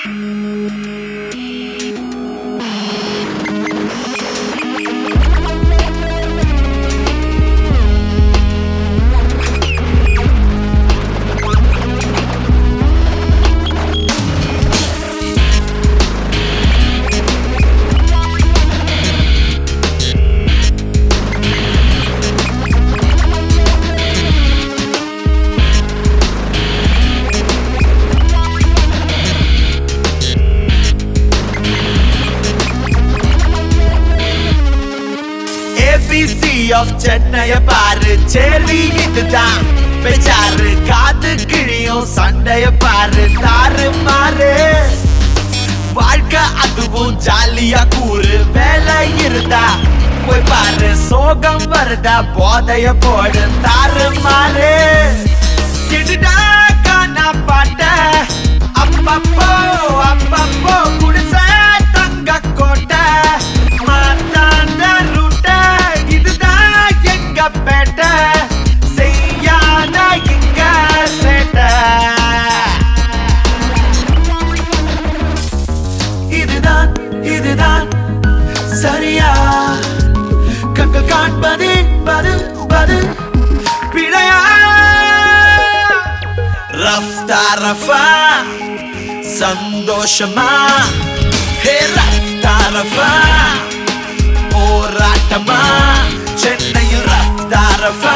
ABC of சென்னைய பாரு சேரி இதுதான் பெச்சாரு காது கிழியும் சண்டைய பாரு தாறு மாறு வாழ்க்கை அதுவும் ஜாலியா கூறு வேலை இருந்தா போய் பாரு சோகம் வருதா போதைய போடு தாறு மாறு எடுடா காணா பாட்ட அப்பப்போ அப்பப்போ குடிச தங்க கோட்டை மாத்தாண்ட ரூட்ட இதுதான் எங்க பேட்டை செய்யாத இங்க சேட்டை இதுதான் இதுதான் சரியா கண்கள் காண்பது பது பது பிழையா ரஃப்தா ரஃபா சந்தோஷமா ஹே ரஃப்தா ரஃபா போராட்டமா சென்னையில் ரஃப்தா ரஃபா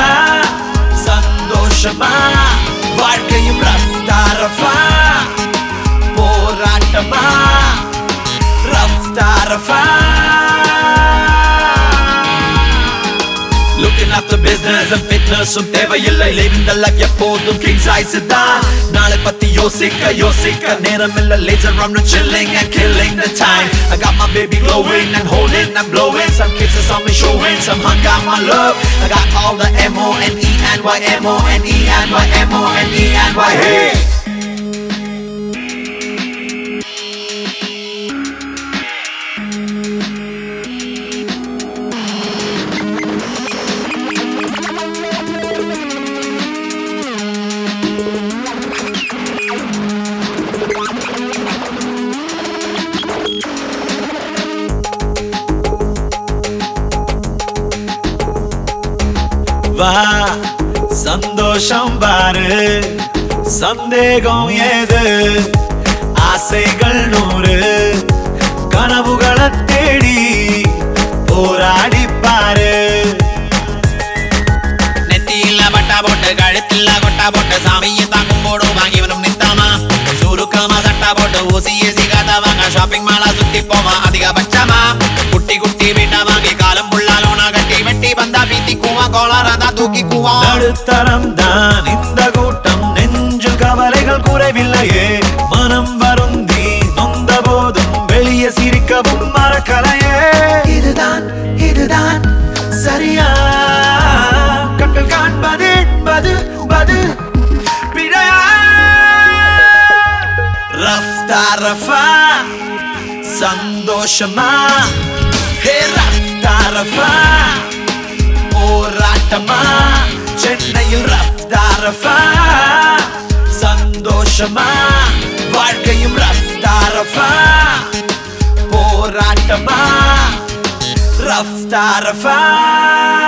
சந்தோஷமா வாழ்க்கையும் ரஃப்தா ரஃபா போராட்டமா ரஃப்தா ரஃபா Looking after business and fitness உம் தேவையில்லை living the life எப்போதும் king size தான் நாளை பத்தி யோசிக்க யோசிக்க நேரம் இல்ல laser I'm not chilling and killing the time I got my baby glowing and holding and blowing some kisses on me showing some hung out my love I got all the M-O-N-E and Y M-O-N-E and Y M-O-N-E and Y hey வா சந்தோஷம் பாரு சந்தேகம் ஏது ஆசைகள் நூறு கனவுகளை தேடி போராடி பாரு நெத்தியில பட்டா போட்டு கழுத்தில கொட்டா போட்டு சாமியை தாங்கும் போடும் வாங்கி வரும் நித்தாமா சுருக்கமா சட்டா போட்டு ஊசி ஏசி காத்தா வாங்க ஷாப்பிங் மாலா சுத்தி போவான் அதிகபட்சமா குட்டி குட்டி வீட்டா வாங்கி காலம் புள்ளாலோனா கட்டி வெட்டி வந்தா பீத்தி கூவா கோளாரதா தூக்கி கூவா நடுத்தரம் தான் இந்த கூட்டம் நெஞ்சில் கவலைகள் குறைவில்லையே மனம் வருந்தி நொந்த போதும் வெளியே சிரிக்கவும் மறக்கலையே இதுதான் இதுதான் சரியா கண்கள் காண்பது என்பது பது பிழையா ரஃப்தா ரஃபா சந்தோஷமா ஹே ரஃப்தா ரஃபா போராட்டமா சென்னையில் ரஃப்தா ரஃபா சந்தோஷமா வாழ்க்கையும் ரஃப்தா ரஃபா போராட்டமா ரஃப்தா ரஃபா